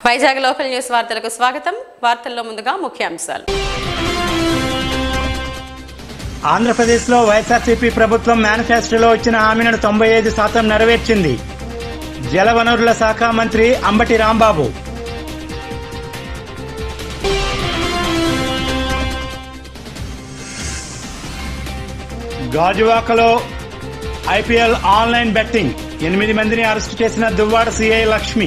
Vizag local news వార్తలకు స్వాగతం వార్తల్లో ముందుగా ముఖ్యాంశాలు ఆంధ్రప్రదేశ్లో వైఎస్ఆర్సీపీ ప్రభుత్వం మేనిఫెస్టోలో ఇచ్చిన హామీలను తొంభై ఐదు శాతం నెరవేర్చింది జలవనరుల శాఖ మంత్రి అంబటి రాంబాబు గాజువాకలో ఐపీఎల్ ఆన్లైన్ బెట్టింగ్ ఎనిమిది మందిని అరెస్టు చేసిన దువ్వాడ సిఐ లక్ష్మి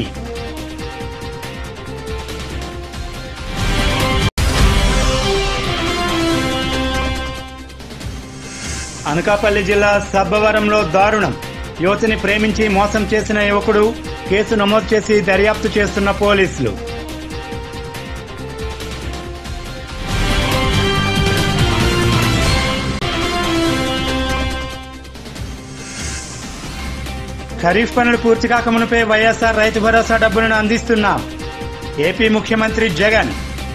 అనకాపల్లి జిల్లా సబ్బవరంలో దారుణం యువతిని ప్రేమించి మోసం చేసిన యువకుడు కేసు నమోదు చేసి దర్యాప్తు చేస్తున్న పోలీసులు ఖరీఫ్ పనులు పూర్తి కాకమునిపై వైఎస్ఆర్ రైతు భరోసా డబ్బులను అందిస్తున్నాం ఏపీ ముఖ్యమంత్రి జగన్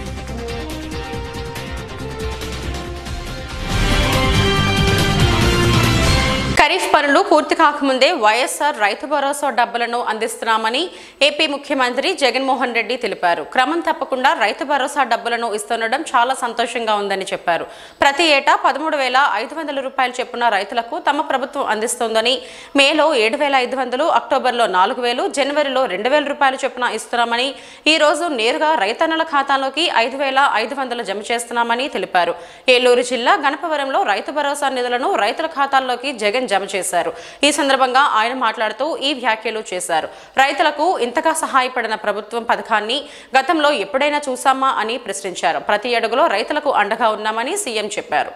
ఖరీఫ్ పనులు పూర్తి కాకముందే వైఎస్ఆర్ రైతు భరోసా డబ్బులను అందిస్తున్నామని ఏపీ ముఖ్యమంత్రి జగన్మోహన్ రెడ్డి తెలిపారు క్రమం తప్పకుండా రైతు భరోసా డబ్బులను ఇస్తుండడం చాలా సంతోషంగా ఉందని చెప్పారు ప్రతి ఏటా పదమూడు వేల ఐదు వందల రూపాయలు చొప్పున రైతులకు తమ ప్రభుత్వం అందిస్తోందని మేలో ఏడు వేల ఐదు వందలు అక్టోబర్లో నాలుగు వేలు జనవరిలో రెండు వేల రూపాయలు చొప్పున ఇస్తున్నామని ఈ రోజు నేరుగా రైతన్నల ఖాతాలోకి ఐదు వేల ఐదు వందలు జమ చేస్తున్నామని తెలిపారు ఏలూరు జిల్లా గణపవరంలో రైతు భరోసా నిధులను రైతుల ఖాతాల్లోకి జగన్ జమ చేశారు ఈ సందర్భంగా ఆయన మాట్లాడుతూ ఈ వ్యాఖ్యలు చేశారు రైతులకు ఇంతగా సహాయపడిన ప్రభుత్వం పథకాన్ని గతంలో ఎప్పుడైనా చూసామా అని ప్రశ్నించారు ప్రతి అడుగులో రైతులకు అండగా ఉన్నామని సీఎం చెప్పారు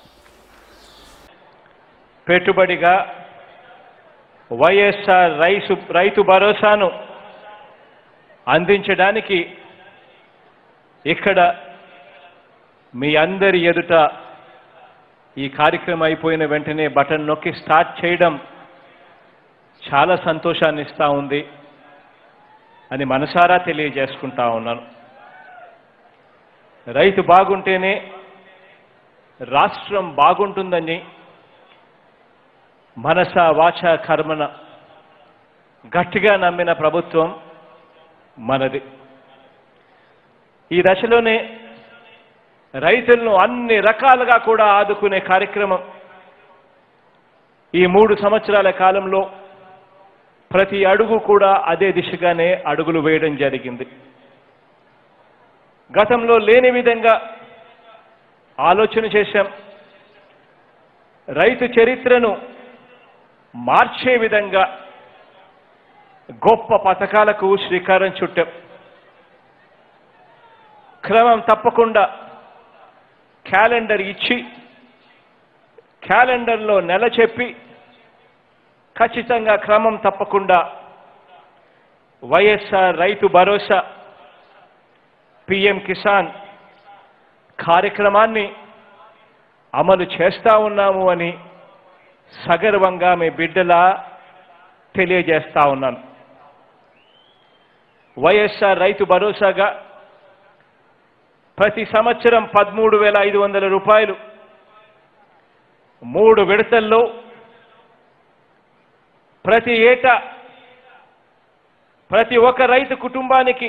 పెట్టుబడిగా వైఎస్ఆర్ రైసు రైతు భరోసాను అందించడానికి ఇక్కడ మీ అందరి ఎదుట ఈ కార్యక్రమం అయిపోయిన వెంటనే బటన్ నొక్కి స్టార్ట్ చేయడం చాలా సంతోషాన్ని ఇస్తూ ఉంది అని మనసారా తెలియజేసుకుంటా ఉన్నాను రైతు బాగుంటేనే రాష్ట్రం బాగుంటుందని మనస వాచ కర్మన గట్టిగా నమ్మిన ప్రభుత్వం మనది ఈ దశలోనే రైతులను అన్ని రకాలుగా కూడా ఆదుకునే కార్యక్రమం ఈ మూడు సంవత్సరాల కాలంలో ప్రతి అడుగు కూడా అదే దిశగానే అడుగులు వేయడం జరిగింది గతంలో లేని విధంగా ఆలోచన చేశాం రైతు చరిత్రను మార్చే విధంగా గొప్ప పథకాలకు శ్రీకారం చుట్టాం క్రమం తప్పకుండా క్యాలెండర్ ఇచ్చి క్యాలెండర్లో నెల చెప్పి ఖచ్చితంగా క్రమం తప్పకుండా వైఎస్ఆర్ రైతు భరోసా పిఎం కిసాన్ కార్యక్రమాన్ని అమలు చేస్తా ఉన్నాము అని సగర్వంగా మీ బిడ్డలా తెలియజేస్తా ఉన్నాను వైఎస్ఆర్ రైతు భరోసాగా ప్రతి సంవత్సరం పదమూడు వేల ఐదు వందల రూపాయలు మూడు విడతల్లో ప్రతి ఏటా ప్రతి ఒక్క రైతు కుటుంబానికి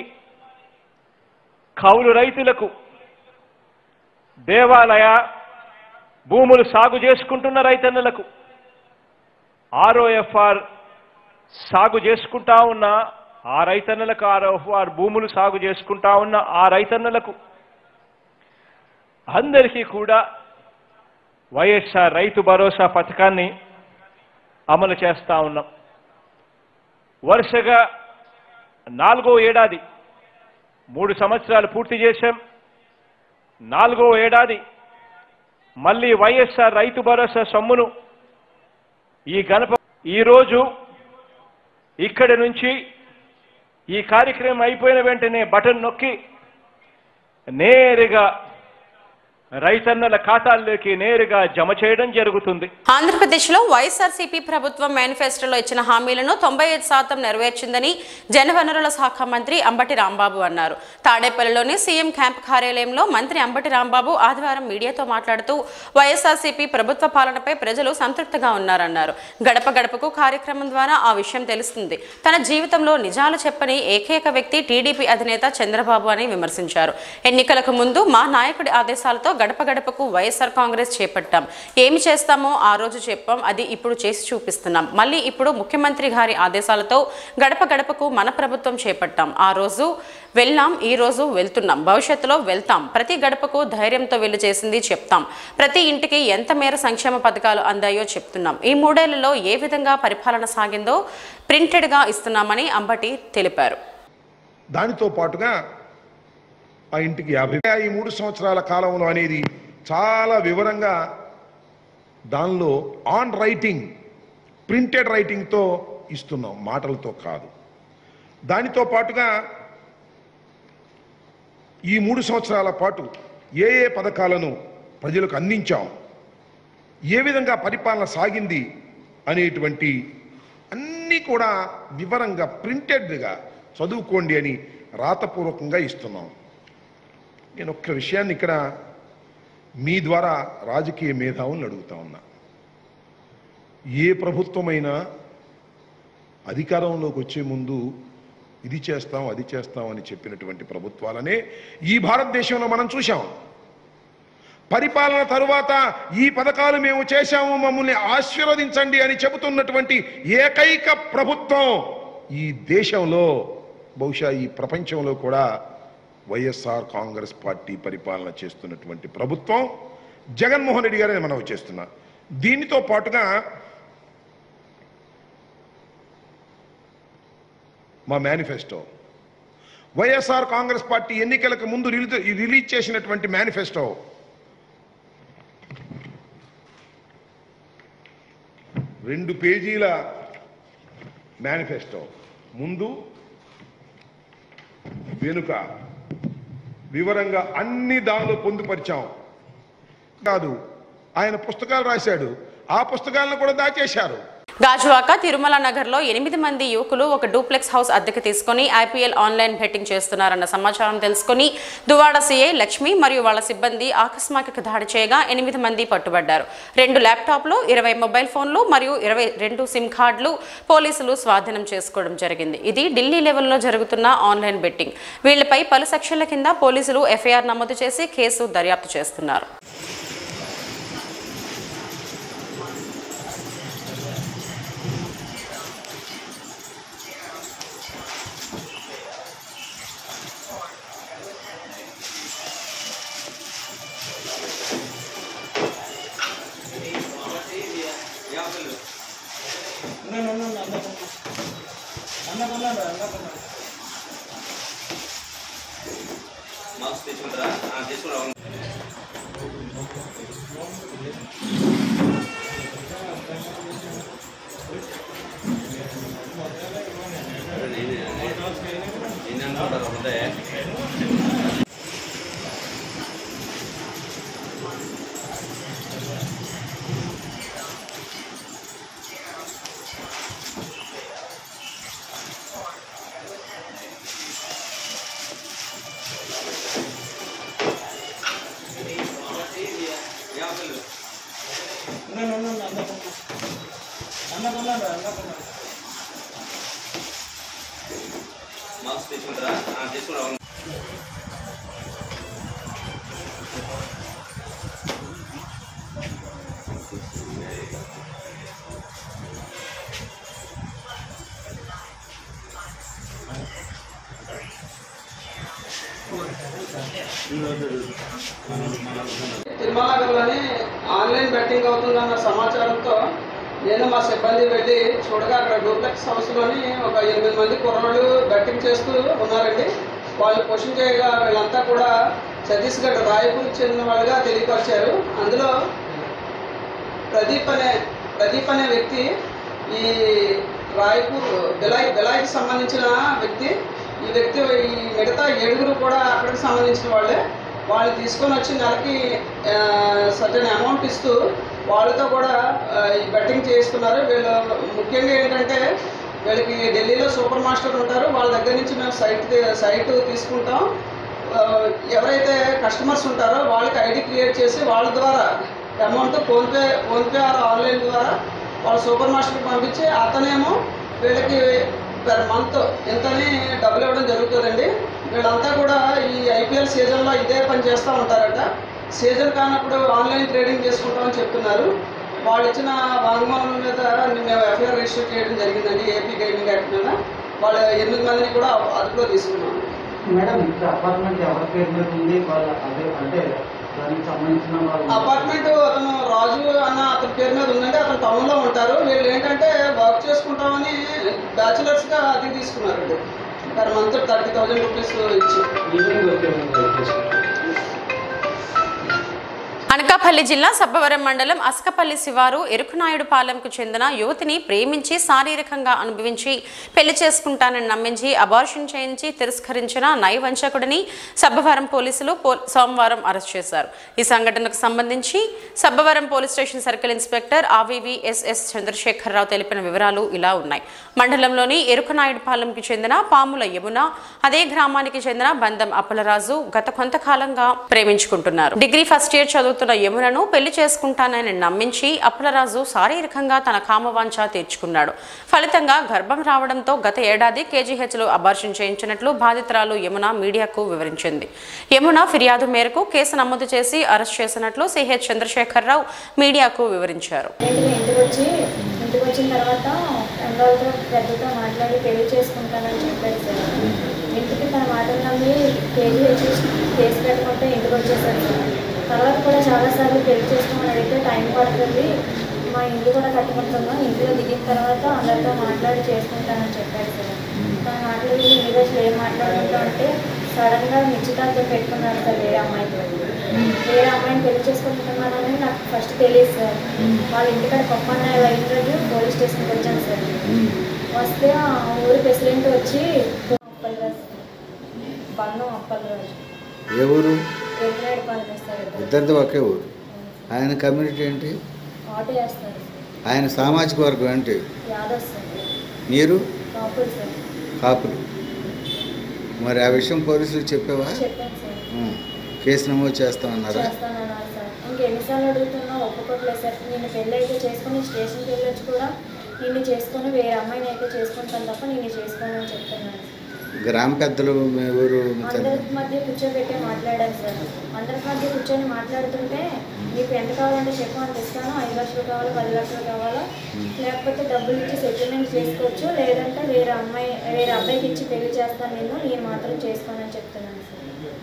కౌలు రైతులకు దేవాలయ భూములు సాగు చేసుకుంటున్న రైతన్నలకు ఆర్ఓఎఫ్ఆర్ సాగు చేసుకుంటా ఉన్న ఆ రైతన్నలకు ఆర్ఓఎఫ్ఆర్ భూములు సాగు చేసుకుంటా ఉన్న ఆ రైతన్నలకు అందరికీ కూడా వైఎస్ఆర్ రైతు భరోసా పథకాన్ని అమలు చేస్తా ఉన్నాం వరుసగా నాలుగో ఏడాది మూడు సంవత్సరాలు పూర్తి చేశాం నాలుగో ఏడాది మళ్ళీ వైఎస్ఆర్ రైతు భరోసా సొమ్మును ఈ గణప ఈరోజు ఇక్కడి నుంచి ఈ కార్యక్రమం అయిపోయిన వెంటనే బటన్ నొక్కి నేరుగా రైతన్నల ఖాతాల్లోకి నేరుగా జమ చేయడం జరుగుతుంది ఆంధ్రప్రదేశ్లో వైఎస్ఆర్సీపీ ప్రభుత్వం మేనిఫెస్టోలో ఇచ్చిన హామీలను తొంభై ఐదు శాతం నెరవేర్చిందని జలవనరుల శాఖ మంత్రి అంబటి రాంబాబు అన్నారు తాడేపల్లిలోని సీఎం క్యాంప్ కార్యాలయంలో మంత్రి అంబటి రాంబాబు ఆదివారం మీడియాతో మాట్లాడుతూ వైఎస్ఆర్సీపీ ప్రభుత్వ పాలనపై ప్రజలు సంతృప్తిగా ఉన్నారన్నారు గడప గడపకు కార్యక్రమం ద్వారా ఆ విషయం తెలుస్తుంది తన జీవితంలో నిజాలు చెప్పని ఏకైక వ్యక్తి టీడీపీ అధినేత చంద్రబాబు అని విమర్శించారు ఎన్నికలకు ముందు మా నాయకుడి ఆదేశాలతో గడప గడపకు వైఎస్ఆర్ కాంగ్రెస్ చేపట్టాం ఏమి చేస్తామో ఆ రోజు చెప్పాం అది ఇప్పుడు చేసి చూపిస్తున్నాం మళ్ళీ ఇప్పుడు ముఖ్యమంత్రి గారి ఆదేశాలతో గడప గడపకు మన ప్రభుత్వం చేపట్టాం ఆ రోజు వెళ్ళాం ఈ రోజు వెళ్తున్నాం భవిష్యత్తులో వెళ్తాం ప్రతి గడపకు ధైర్యంతో వెళ్ళి చేసింది చెప్తాం ప్రతి ఇంటికి ఎంత మేర సంక్షేమ పథకాలు అందాయో చెప్తున్నాం ఈ మూడేళ్లలో ఏ విధంగా పరిపాలన సాగిందో ప్రింటెడ్గా ఇస్తున్నామని అంబటి తెలిపారు దానితో పాటుగా ఆ ఇంటికి యాభై ఈ మూడు సంవత్సరాల కాలంలో అనేది చాలా వివరంగా దానిలో ఆన్ రైటింగ్ ప్రింటెడ్ రైటింగ్తో ఇస్తున్నాం మాటలతో కాదు దానితో పాటుగా ఈ మూడు సంవత్సరాల పాటు ఏ ఏ పథకాలను ప్రజలకు అందించాం ఏ విధంగా పరిపాలన సాగింది అనేటువంటి అన్నీ కూడా వివరంగా ప్రింటెడ్గా చదువుకోండి అని రాతపూర్వకంగా ఇస్తున్నాం నేను ఒక్క విషయాన్ని ఇక్కడ మీ ద్వారా రాజకీయ మేధావులను అడుగుతా ఉన్నా ఏ ప్రభుత్వమైనా అధికారంలోకి వచ్చే ముందు ఇది చేస్తాం అది చేస్తాం అని చెప్పినటువంటి ప్రభుత్వాలనే ఈ భారతదేశంలో మనం చూశాం పరిపాలన తరువాత ఈ పథకాలు మేము చేశాము మమ్మల్ని ఆశీర్వదించండి అని చెబుతున్నటువంటి ఏకైక ప్రభుత్వం ఈ దేశంలో బహుశా ఈ ప్రపంచంలో కూడా వైఎస్ఆర్ కాంగ్రెస్ పార్టీ పరిపాలన చేస్తున్నటువంటి ప్రభుత్వం జగన్మోహన్ రెడ్డి గారే మనం చేస్తున్నా దీనితో పాటుగా మా మేనిఫెస్టో వైఎస్ఆర్ కాంగ్రెస్ పార్టీ ఎన్నికలకు ముందు రిలీజ్ రిలీజ్ చేసినటువంటి మేనిఫెస్టో రెండు పేజీల మేనిఫెస్టో ముందు వెనుక వివరంగా అన్ని దానిలో పొందుపరిచాం కాదు ఆయన పుస్తకాలు రాశాడు ఆ పుస్తకాలను కూడా దాచేశారు గాజువాక తిరుమల నగర్లో ఎనిమిది మంది యువకులు ఒక డూప్లెక్స్ హౌస్ అద్దెకు తీసుకుని ఐపీఎల్ ఆన్లైన్ బెట్టింగ్ చేస్తున్నారన్న సమాచారం తెలుసుకుని దువాడ సీఐ లక్ష్మి మరియు వాళ్ళ సిబ్బంది ఆకస్మిక దాడి చేయగా ఎనిమిది మంది పట్టుబడ్డారు రెండు ల్యాప్టాప్లు ఇరవై మొబైల్ ఫోన్లు మరియు ఇరవై రెండు సిమ్ కార్డులు పోలీసులు స్వాధీనం చేసుకోవడం జరిగింది ఇది ఢిల్లీ లెవెల్లో జరుగుతున్న ఆన్లైన్ బెట్టింగ్ వీళ్లపై పలు సెక్షన్ల కింద పోలీసులు ఎఫ్ఐఆర్ నమోదు చేసి కేసు దర్యాప్తు చేస్తున్నారు మార్క్స్ తెచ్చుకుంటారా ఆ, తీసుకుంటారా నేనే నేనే అనుకుంటారు ఒకటే యాభైలు మార్క్స్ తెచ్చుకుంటారా ఆ, తీసుకుంటారా తిరుమల నగర్లోని ఆన్లైన్ బెట్టింగ్ అవుతుందన్న సమాచారంతో నేను మా సిబ్బంది వెళ్ళి చూడగా అక్కడ డూప్లెక్స్ హౌస్లోని ఒక ఎనిమిది మంది కుర్రాళ్ళు బెట్టింగ్ చేస్తూ ఉన్నారండి వాళ్ళు క్వశ్చన్ చేయగా వీళ్ళంతా కూడా ఛత్తీస్గఢ్ రాయపూర్కి చెందిన వాళ్ళుగా తెలియపరిచారు అందులో ప్రదీప్ అనే ప్రదీప్ అనే వ్యక్తి ఈ రాయపూర్ బిలాయ్ బిలాయ్కి సంబంధించిన వ్యక్తి ఈ వ్యక్తి ఈ మిగతా ఏడుగురు కూడా అక్కడికి సంబంధించిన వాళ్ళే వాళ్ళు తీసుకొని వచ్చి నెలకి సర్టన్ అమౌంట్ ఇస్తూ వాళ్ళతో కూడా ఆ, ఈ బెట్టింగ్ చేస్తున్నారు వీళ్ళు ముఖ్యంగా ఏంటంటే వీళ్ళకి ఢిల్లీలో సూపర్ మాస్టర్ ఉంటారు వాళ్ళ దగ్గర నుంచి మేము సైట్ సైట్ తీసుకుంటాం ఆ, ఎవరైతే కస్టమర్స్ ఉంటారో వాళ్ళకి ఐడి క్రియేట్ చేసి వాళ్ళ ద్వారా amount PhonePe PhonePe or online ద్వారా వాళ్ళ సూపర్ మాస్టర్కి పంపించి అతనేమో వీళ్ళకి పర్ మంత్ ఎంతని డబ్బులు ఇవ్వడం జరుగుతుందండి వీళ్ళంతా కూడా ఈ ఐపీఎల్ సీజన్లో ఇదే పని చేస్తూ ఉంటారట సీజన్ కానప్పుడు ఆన్లైన్ ట్రేడింగ్ చేసుకుంటామని చెప్తున్నారు వాళ్ళు ఇచ్చిన వాంగ్మూలం మీద మేము ఎఫ్ఐఆర్ రిజిస్టర్ చేయడం జరిగిందండి ఏపీ గేమింగ్ యాక్ట్ మీద వాళ్ళ ఎనిమిది మందిని కూడా అదుపులో తీసుకున్నాము మేడం ఇక్కడ అపార్ట్మెంట్ ఎవరి పేరు మీద ఉంది వాళ్ళ అదే అంటే దానికి సంబంధించిన వాళ్ళు అపార్ట్మెంట్ అతను రాజు అన్న అతని పేరు మీద ఉందంటే అతను టౌన్ లో ఉంటారు వీళ్ళు ఏంటంటే వర్క్ చేసుకుంటామని బ్యాచులర్స్ గా అది తీసుకున్నారండి per month thirty thousand rupees ఇచ్చి ఈవినింగ్ వచ్చే అనకాపల్లి జిల్లా సబ్బవరం మండలం అస్కపల్లి శివారు ఎరుకునాయుడుపాలెంకు చెందిన యువతిని ప్రేమించి శారీరకంగా అనుభవించి పెళ్లి చేసుకుంటానని నమ్మించి అబార్షన్ చేయించి తిరస్కరించిన నయవంచకుడిని సబ్బవరం పోలీసులు పో- సోమవారం అరెస్ట్ చేశారు ఈ సంఘటనకు సంబంధించి Sabbavaram police station circle inspector ఆవివి ఎస్ఎస్ చంద్రశేఖరరావు తెలిపిన వివరాలు ఇలా ఉన్నాయి మండలంలోని ఎరుకనాయుడుపాలెంకు చెందిన పాముల యమున అదే గ్రామానికి చెందిన బందం అప్పలరాజు గత కొంతకాలంగా ప్రేమించుకుంటున్నారు డిగ్రీ ఫస్ట్ ఇయర్ చదువుతున్న యమునను పెళ్లి చేసుకుంటానని నమ్మించి అప్పలరాజు శారీరకంగా తన కామవాంఛ తీర్చుకున్నాడు ఫలితంగా గర్భం రావడంతో గత ఏడాది కేజీహెచ్ లో అబార్షన్ చేయించినట్లు బాధితురాలు యమున మీడియాకు వివరించింది యమున ఫిర్యాదు మేరకు కేసు నమోదు చేసి అరెస్ట్ చేసినట్లు సిహెచ్ చంద్రశేఖరరావు మీడియాకు వివరించారు ఇంటికి ఇంటికి వచ్చి ఇంటికి వచ్చిన తర్వాత ఎంగాలతో పెద్దతో మాట్లాడి పెళ్లి చేసుకుంటానని చెప్పాడు సార్ ఇంటికి తన మాటలు నమ్మి కేజీ వచ్చి కేసు పెట్టకుంటే ఇంటికి వచ్చేసాడు సార్ తర్వాత కూడా చాలాసార్లు పెళ్లి చేసుకోమని అడిగితే టైం పడుతుంది మా ఇల్లు కూడా కట్టుకుంటున్నాం ఇంట్లో దిగిన తర్వాత అందరితో మాట్లాడి చేసుకుంటానని చెప్పాడు సార్ తన మాటలు విని ఇన్ని రోజులు ఏం మాట్లాడుకుంటా అంటే సడన్గా నిశ్చితార్థం పెట్టుకున్నారు సార్ వేరే అమ్మాయితో వేరే అమ్మాయిని పెళ్లి చేసుకుంటున్నానని నాకు ఫస్ట్ తెలియదు సార్ వాళ్ళ ఇంటికాడ పప్పన్న అయిన రోజు పోలీస్ స్టేషన్కి వచ్చాను సార్ వస్తే ఆ ఊరి ప్రెసిడెంట్ వచ్చి అప్పలరాజు బంధం అప్పలరాజు ఏ ఊరు ఎదురాడు పాలన సార్ ఇద్దరిది ఒకే ఊరు ఆయన కమ్యూనిటీ ఏంటి ఆటో వేస్తారు ఆయన సామాజిక వర్గం ఏంటి యాదవ్ సార్ మీరు కాపులు సార్ కాపులు మరి ఆ విషయం పోలీసులకు చెప్పావా చెప్పాను సార్ ఉం. కేసు నమోదు చేస్తామన్నారా చేస్తానన్నారు సార్ ఇంకెన్నిసార్లు అడుగుతున్నా ఒప్పుకోవట్లేదు సార్ నేను పెళ్ళి అయితే చేసుకుని స్టేషన్కి వెళ్ళొచ్చు కూడా నిన్ను చేసుకొని వేరే అమ్మాయిని అయితే చేసుకుంటాను తప్ప నిన్ను చేసుకోను అని చెప్తున్నాను గ్రామ పెద్దలు మీ ఊరు అందరి మధ్య కూర్చోబెట్టి మాట్లాడాను సార్ అందరి మధ్య కూర్చొని మాట్లాడుతుంటే నీకు ఎంత కావాలంటే చెప్పు అంత ఇస్తాను ఐదు లక్షలు కావాలో పది లక్షలు కావాలో లేకపోతే డబ్బులు ఇచ్చి సెటిల్మెంట్ చేసుకోవచ్చు లేదంటే వేరే అమ్మాయి వేరే అబ్బాయికి ఇచ్చి పెళ్లి చేస్తాను నేను నేను మాత్రం చేసుకోనని చెప్తున్నాను సార్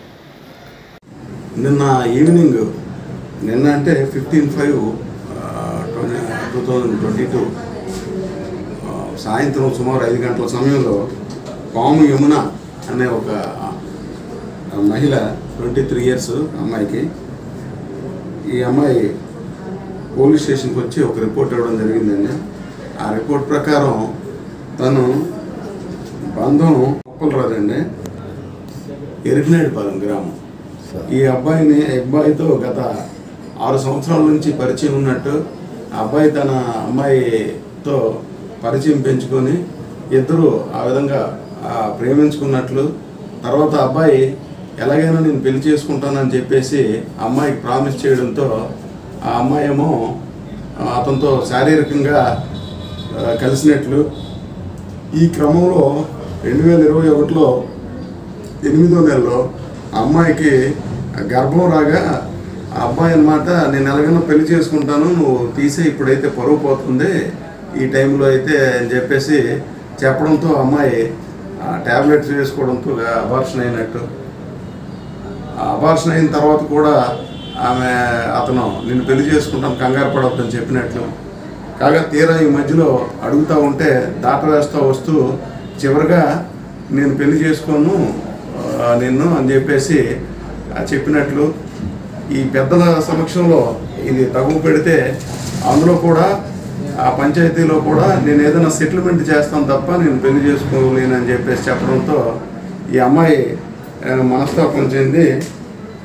నిన్న ఈవినింగ్ నిన్న అంటే fifteen five two thousand twenty two సాయంత్రం సుమారు ఐదు గంటల సమయంలో పాము యమున అనే ఒక ఆ, మహిళ ట్వంటీ త్రీ ఇయర్స్ అమ్మాయికి ఈ అమ్మాయి పోలీస్ స్టేషన్కి వచ్చి ఒక రిపోర్ట్ ఇవ్వడం జరిగిందండి ఆ రిపోర్ట్ ప్రకారం తను బంధం ఒప్పలరాదండి ఎరిగినాడిపాలెం గ్రామం ఈ అబ్బాయిని ఈ అబ్బాయితో గత ఆరు సంవత్సరాల నుంచి పరిచయం ఉన్నట్టు ఆ అబ్బాయి తన అమ్మాయితో పరిచయం పెంచుకొని ఇద్దరు ఆ విధంగా ఆ, ప్రేమించుకున్నట్లు తర్వాత అబ్బాయి ఎలాగైనా నేను పెళ్లి చేసుకుంటానని చెప్పేసి అమ్మాయికి ప్రామిస్ చేయడంతో ఆ అమ్మాయి ఏమో ఆ, అతనితో శారీరకంగా ఆ, కలిసినట్లు ఈ క్రమంలో రెండు వేల ఇరవై ఒకటిలో ఎనిమిదో నెలలో ఆ అమ్మాయికి గర్భం రాగా ఆ అబ్బాయి అనమాట నేను ఎలాగైనా పెళ్లి చేసుకుంటాను నువ్వు తీసే ఇప్పుడైతే పరువు పోతుంది ఈ టైంలో అయితే అని చెప్పేసి చెప్పడంతో ఆ అమ్మాయి ట్యాబ్లెట్స్ వేసుకోవడంతో అబార్షన్ అయినట్టు ఆ అబార్షన్ అయిన తర్వాత కూడా ఆమె అతను నిన్ను పెళ్లి చేసుకుంటాను కంగారు పడవద్దని చెప్పినట్లు కాగా తీరా ఈ మధ్యలో అడుగుతూ ఉంటే దాట వేస్తూ వస్తూ చివరిగా నేను పెళ్లి చేసుకోను ఆ, నిన్ను అని చెప్పేసి ఆ, చెప్పినట్లు ఈ పెద్దల సమక్షంలో ఇది తగువ పెడితే అందులో కూడా ఆ పంచాయతీలో కూడా నేను ఏదైనా సెటిల్మెంట్ చేస్తాను తప్ప నేను పెళ్లి చేసుకోలేనని చెప్పేసి చెప్పడంతో ఈ అమ్మాయి ఆ, మనస్తాపం చెంది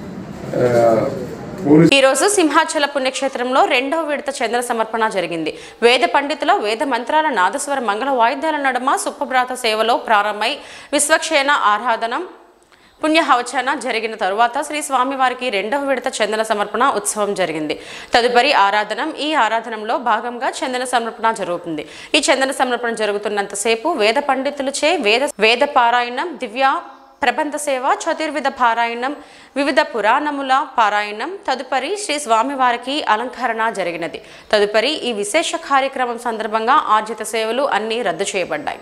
ఆ, పోలీసు ఈ రోజు సింహాచల పుణ్యక్షేత్రంలో రెండవ విడత చంద్ర సమర్పణ జరిగింది వేద పండితుల వేద మంత్రాల నాదస్వర మంగళ వాయిద్యాల నడుమ సుప్రభ్రాత సేవలో ప్రారంభమై విశ్వక్షేణ ఆరాధనం పుణ్యహవచన జరిగిన తరువాత శ్రీ స్వామివారికి రెండవ విడత చందన సమర్పణ ఉత్సవం జరిగింది తదుపరి ఆరాధనం ఈ ఆరాధనలో భాగంగా చందన సమర్పణ జరుగుతుంది ఈ చందన సమర్పణ జరుగుతున్నంతసేపు వేద పండితులచే వేద వేద పారాయణం దివ్య ప్రబంధ సేవ చతుర్విధ పారాయణం వివిధ పురాణముల పారాయణం తదుపరి శ్రీ స్వామివారికి అలంకరణ జరిగినది తదుపరి ఈ విశేష కార్యక్రమం సందర్భంగా ఆర్జిత సేవలు అన్నీ రద్దు చేయబడ్డాయి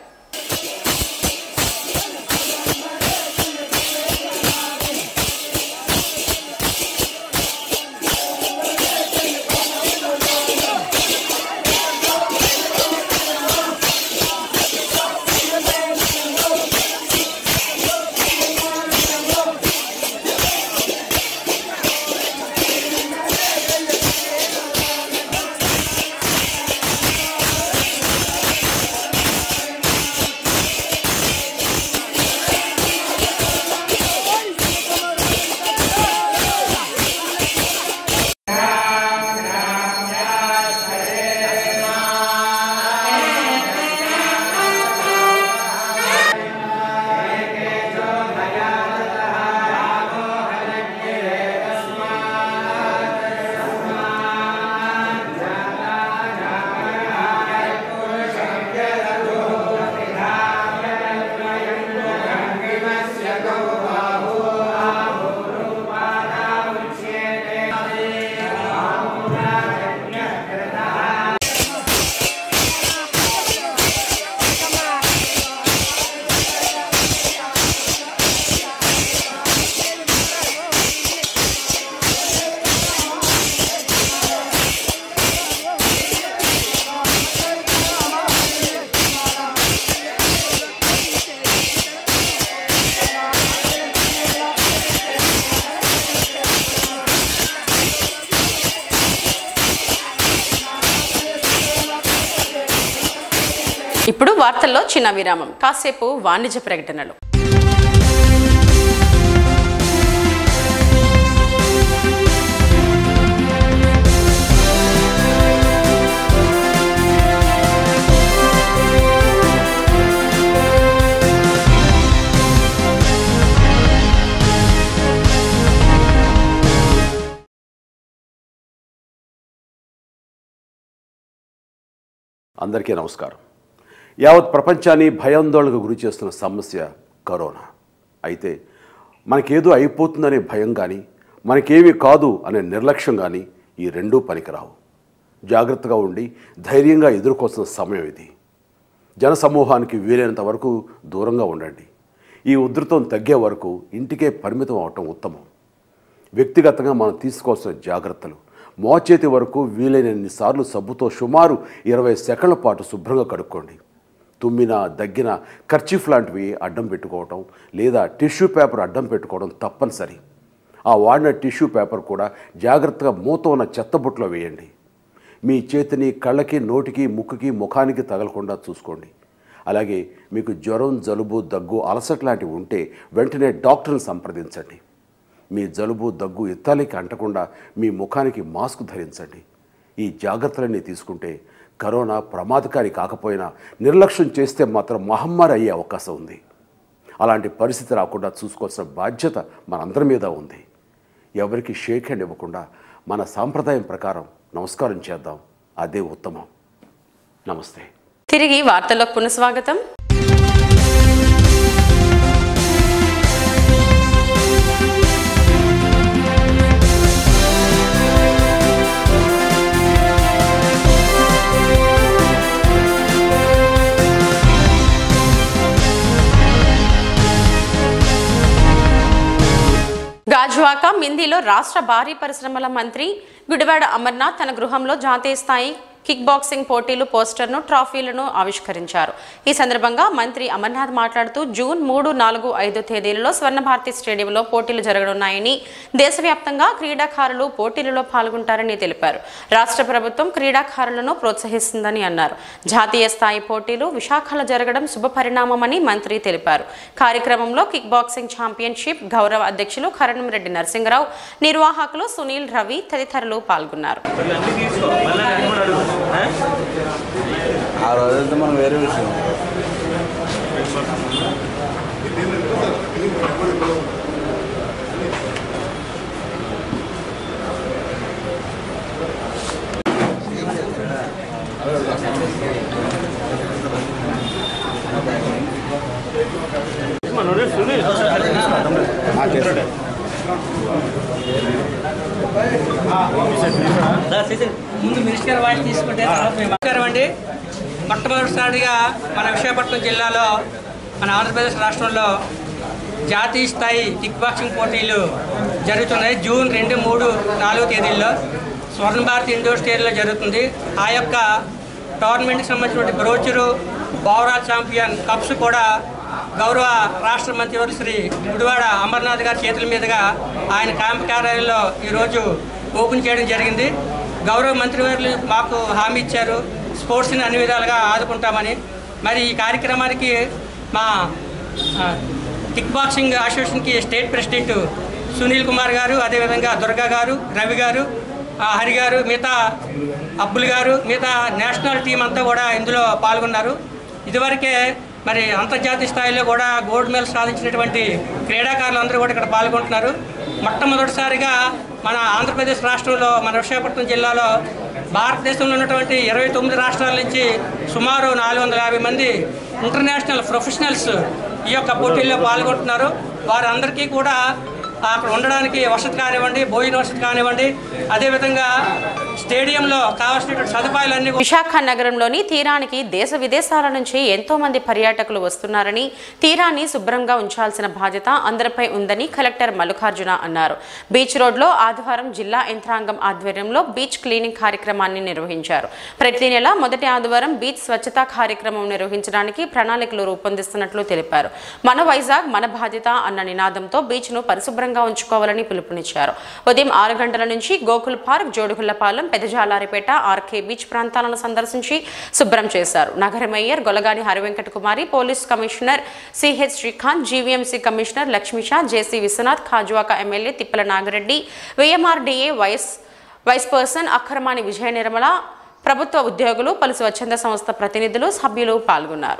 ఇప్పుడు వార్తల్లో చిన్న విరామం కాసేపు వాణిజ్య ప్రకటనలు అందరికీ నమస్కారం యావత్ ప్రపంచాన్ని భయాందోళనకు గురి చేస్తున్న సమస్య కరోనా అయితే మనకేదో అయిపోతుందనే భయం కానీ మనకేమీ కాదు అనే నిర్లక్ష్యం కానీ ఈ రెండూ పనికిరావు జాగ్రత్తగా ఉండి ధైర్యంగా ఎదుర్కోవాల్సిన సమయం ఇది జనసమూహానికి వీలైనంత వరకు దూరంగా ఉండండి ఈ ఉధృతం తగ్గే వరకు ఇంటికే పరిమితం అవటం ఉత్తమం వ్యక్తిగతంగా మనం తీసుకోవాల్సిన జాగ్రత్తలు మోచేతి వరకు వీలైనన్ని సార్లు సబ్బుతో సుమారు ఇరవై సెకండ్ల పాటు శుభ్రంగా కడుక్కోండి తుమ్మిన దగ్గిన కర్చీఫ్ లాంటివి అడ్డం పెట్టుకోవటం లేదా టిష్యూ పేపర్ అడ్డం పెట్టుకోవడం తప్పనిసరి ఆ వాడిన టిష్యూ పేపర్ కూడా జాగ్రత్తగా మూత ఉన్న చెత్తబుట్లో వేయండి మీ చేతిని కళ్ళకి నోటికి ముక్కుకి ముఖానికి తగలకుండా చూసుకోండి అలాగే మీకు జ్వరం జలుబు దగ్గు అలసట లాంటివి ఉంటే వెంటనే డాక్టర్ని సంప్రదించండి మీ జలుబు దగ్గు ఇత్తాలికి అంటకుండా మీ ముఖానికి మాస్క్ ధరించండి ఈ జాగ్రత్తలన్నీ తీసుకుంటే కరోనా ప్రమాదకారి కాకపోయినా నిర్లక్ష్యం చేస్తే మాత్రం మహమ్మారి అయ్యే అవకాశం ఉంది అలాంటి పరిస్థితి రాకుండా చూసుకోవాల్సిన బాధ్యత మనందరి మీద ఉంది ఎవరికి షేక్ హ్యాండ్ ఇవ్వకుండా మన సాంప్రదాయం ప్రకారం నమస్కారం చేద్దాం అదే ఉత్తమం నమస్తే తిరిగి వార్తల్లో పునఃస్వాగతం గాజువాక మిందిలో రాష్ట్ర భారీ పరిశ్రమల మంత్రి గుడివాడ అమర్నాథ్ తన గృహంలో జాతీయ స్థాయి కిక్ బాక్సింగ్ పోటీలు పోస్టర్ను ట్రాఫీలను ఆవిష్కరించారు ఈ సందర్భంగా మంత్రి అమర్నాథ్ మాట్లాడుతూ జూన్ మూడు నాలుగు ఐదు తేదీలలో స్వర్ణ భారతి స్టేడియంలో పోటీలు జరగనున్నాయని దేశవ్యాప్తంగా క్రీడాకారులు పోటీలలో పాల్గొంటారని తెలిపారు రాష్ట్ర ప్రభుత్వం క్రీడాకారులను ప్రోత్సహిస్తుందని అన్నారు జాతీయ స్థాయి పోటీలు విశాఖలో జరగడం శుభపరిణామమని మంత్రి తెలిపారు కార్యక్రమంలో కిక్ బాక్సింగ్ ఛాంపియన్షిప్ గౌరవ అధ్యక్షులు కరణంరెడ్డి నరసింహరావు నిర్వాహకులు సునీల్ రవి తదితరులు పాల్గొన్నారు ఆ రోజంతా మనం వేరే విషయం ముందు మినిస్టర్ వాయిస్ తీసుకుంటే తర్వాత మేము నమస్కారం అండి మొట్టమొదటిసారిగా మన విశాఖపట్నం జిల్లాలో మన ఆంధ్రప్రదేశ్ రాష్ట్రంలో జాతీయ స్థాయి కిక్ బాక్సింగ్ పోటీలు జరుగుతున్నాయి జూన్ రెండు మూడు నాలుగు తేదీల్లో స్వర్ణ భారత్ ఇండోర్ స్టేడియంలో జరుగుతుంది ఆ యొక్క టోర్నమెంట్కి సంబంధించినటువంటి బ్రోచరు ఓవరాల్ ఛాంపియన్ కప్స్ కూడా గౌరవ రాష్ట్ర మంత్రివర్యులు శ్రీ గుడివాడ అమర్నాథ్ గారి చేతుల మీదుగా ఆయన క్యాంప్ కార్యాలయంలో ఈరోజు ఓపెన్ చేయడం జరిగింది గౌరవ మంత్రివర్యులు మాకు హామీ ఇచ్చారు స్పోర్ట్స్ని అన్ని విధాలుగా ఆదుకుంటామని మరి ఈ కార్యక్రమానికి మా ఆ, కిక్ బాక్సింగ్ అసోసియేషన్కి స్టేట్ ప్రెసిడెంట్ సునీల్ కుమార్ గారు అదేవిధంగా దుర్గా గారు రవి గారు ఆ, హరి గారు మిగతా అబ్బుల్ గారు మిగతా నేషనల్ టీం అంతా కూడా ఇందులో పాల్గొన్నారు ఇదివరకే మరి అంతర్జాతీయ స్థాయిలో కూడా గోల్డ్ మెడల్ సాధించినటువంటి క్రీడాకారులు అందరూ కూడా ఇక్కడ పాల్గొంటున్నారు మొట్టమొదటిసారిగా మన ఆంధ్రప్రదేశ్ రాష్ట్రంలో మన విశాఖపట్నం జిల్లాలో భారతదేశంలో ఉన్నటువంటి ఇరవై తొమ్మిది రాష్ట్రాల నుంచి సుమారు నాలుగు వందల యాభై మంది ఇంటర్నేషనల్ ప్రొఫెషనల్స్ ఈ యొక్క పోటీల్లో పాల్గొంటున్నారు వారందరికీ కూడా అక్కడ ఉండడానికి వసతి కానివ్వండి భోజన వసతి కానివ్వండి అదేవిధంగా స్టేడియంలో కావాల్సినటువంటి సదుపాయాలన్నీ కూడా విశాఖ నగరంలోని తీరానికి దేశ విదేశాల నుంచి ఎంతో మంది పర్యాటకులు వస్తున్నారని తీరాన్ని శుభ్రంగా ఉంచాల్సిన బాధ్యత అందరిపై ఉందని కలెక్టర్ మల్లికార్జున అన్నారు బీచ్ రోడ్లో ఆదివారం జిల్లా యంత్రాంగం ఆధ్వర్యంలో బీచ్ క్లీనింగ్ కార్యక్రమాన్ని నిర్వహించారు ప్రతి నెల మొదటి ఆదివారం బీచ్ స్వచ్ఛతా కార్యక్రమం నిర్వహించడానికి ప్రణాళికలు రూపొందిస్తున్నట్లు తెలిపారు మన వైజాగ్ మన బాధ్యత అన్న నినాదంతో బీచ్ను పరిశుభ్రంగా ఉంచుకోవాలని పిలుపునిచ్చారు ఉదయం ఆరు గంటల నుంచి Gokul park Jodugullapalem Pedajalaripeta RK beach ప్రాంతాలను సందర్శించి శుభ్రం చేశారు నగర mayor Golagani Harivenkata Kumari police commissioner CH Srikanth GVMC commissioner Lakshmisha JC Viswanath Gajuwaka MLA Tippala Nagireddy VMRDA vice vice person Akkaramani Vijaya Nirmala ప్రభుత్వ ఉద్యోగులు పలు స్వచ్ఛంద సంస్థ ప్రతినిధులు సభ్యులు పాల్గొన్నారు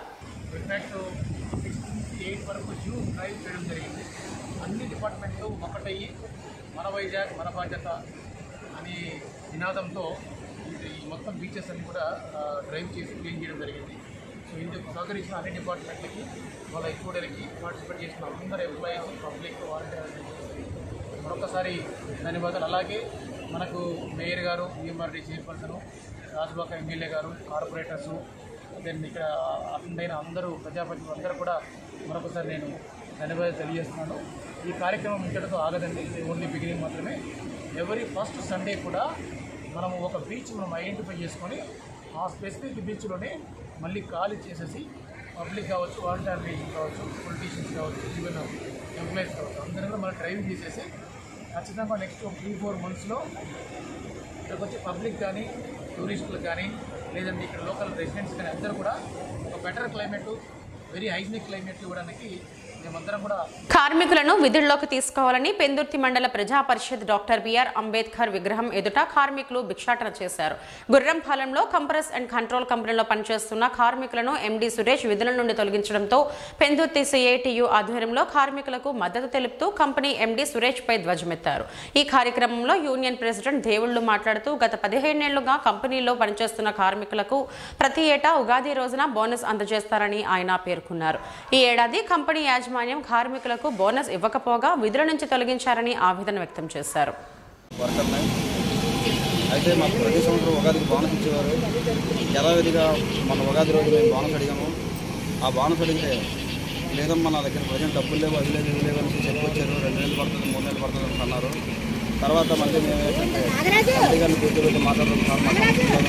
ఎయిట్ వరకు జూ డ్రైవ్ చేయడం జరిగింది అన్ని డిపార్ట్మెంట్లు ఒకటయ్యి మన వైజాగ్ మన బాధ్యత అనే నినాదంతో ఇది ఈ మొత్తం బీచెస్ అన్ని కూడా ఆ, డ్రైవ్ చేసి క్లీన్ చేయడం జరిగింది సో ఇందుకు సహకరించిన అన్ని డిపార్ట్మెంట్లకి వాళ్ళ ఎక్కువలకి పార్టిసిపేట్ చేసిన అందరు ఎంప్లాయీస్ పబ్లిక్ వాలంటీర్స్ మరొకసారి ధన్యవాదాలు అలాగే మనకు మేయర్ గారు ఈఎంఆర్డీ చైర్పర్సన్ రాజుబాక ఎమ్మెల్యే గారు కార్పొరేటర్సు దెన్ ఇక్కడ అటెండ్ అయిన అందరూ ప్రజాప్రతినిధులు అందరూ కూడా మరొకసారి నేను ధన్యవాదాలు తెలియజేస్తున్నాను ఈ కార్యక్రమం ఇంతటితో ఆగదండి ఇది ఓన్లీ బిగినింగ్ మాత్రమే ఎవరీ ఫస్ట్ సండే కూడా మనము ఒక బీచ్ మనం ఐడెంటిఫై చేసుకొని ఆ స్పెసిఫిక్ బీచ్లోనే మళ్ళీ ఖాళీ చేసేసి పబ్లిక్ కావచ్చు వాలంటీర్ కావచ్చు పొలిటీషియన్స్ కావచ్చు ఈవెన్ ఎంప్లాయీస్ కావచ్చు అందరూ కూడా మనం డ్రైవింగ్ చేసేసి ఖచ్చితంగా నెక్స్ట్ ఒక త్రీ ఫోర్ మంత్స్లో ఇక్కడికి వచ్చి పబ్లిక్ కానీ టూరిస్టులు కానీ లేదంటే ఇక్కడ లోకల్ రెసిడెంట్స్ కానీ అందరూ కూడా ఒక better climate very hygienic climate ఇవ్వడానికి మేమందరం కూడా కార్మికులను విధుల్లోకి తీసుకోవాలని పెందుర్తి మండల ప్రజా పరిషత్ డాక్టర్ బిఆర్ అంబేద్కర్ విగ్రహం ఎదుట కార్మికులు భిక్షాటన చేశారు గుర్రంపాలెంలో కంప్రెస్ అండ్ కంట్రోల్ కంపెనీలో పనిచేస్తున్న కార్మికులను ఎండీ సురేష్ విధుల నుండి తొలగించడంతో పెందుర్తి సిఐటియు ఆధ్వర్యంలో కార్మికులకు మద్దతు తెలుపుతూ కంపెనీ ఎండీ సురేష్ పై ధ్వజమెత్తారు ఈ కార్యక్రమంలో యూనియన్ ప్రెసిడెంట్ దేవుళ్లు మాట్లాడుతూ గత పదిహేనేళ్లుగా కంపెనీలో పనిచేస్తున్న కార్మికులకు ప్రతి ఏటా ఉగాది రోజున బోనస్ అందజేస్తారని ఆయన పేర్కొన్నారు ఈ ఏడాది కంపెనీ యాజమాన్యం కార్మికులకు బోనస్ ఇవ్వకపోగా విధుల నుంచి తొలగించారని ఆవేదన వ్యక్తం చేశారు వర్కర్ని అయితే మాకు ప్రతి సంవత్సరం ఉగాదికి బోనస్ ఇచ్చేవారు యథావిధిగా మన ఉగాది రోజు మేము బోనస్ అడిగాము ఆ బోనస్ అడిగితే లేదమ్మా నా దగ్గర ప్రజెంట్ డబ్బులు లేవు అది లేదు ఇది లేవు అని చెప్పి వచ్చారు రెండు నెలలు పడుతుంది మూడు నెలలు పడుతుంది అని అన్నారు తర్వాత మళ్ళీ మేము ఏంటంటే ఎంపీ గారిని కూర్చోబెట్టి మాట్లాడడం సార్ మా సంస్థ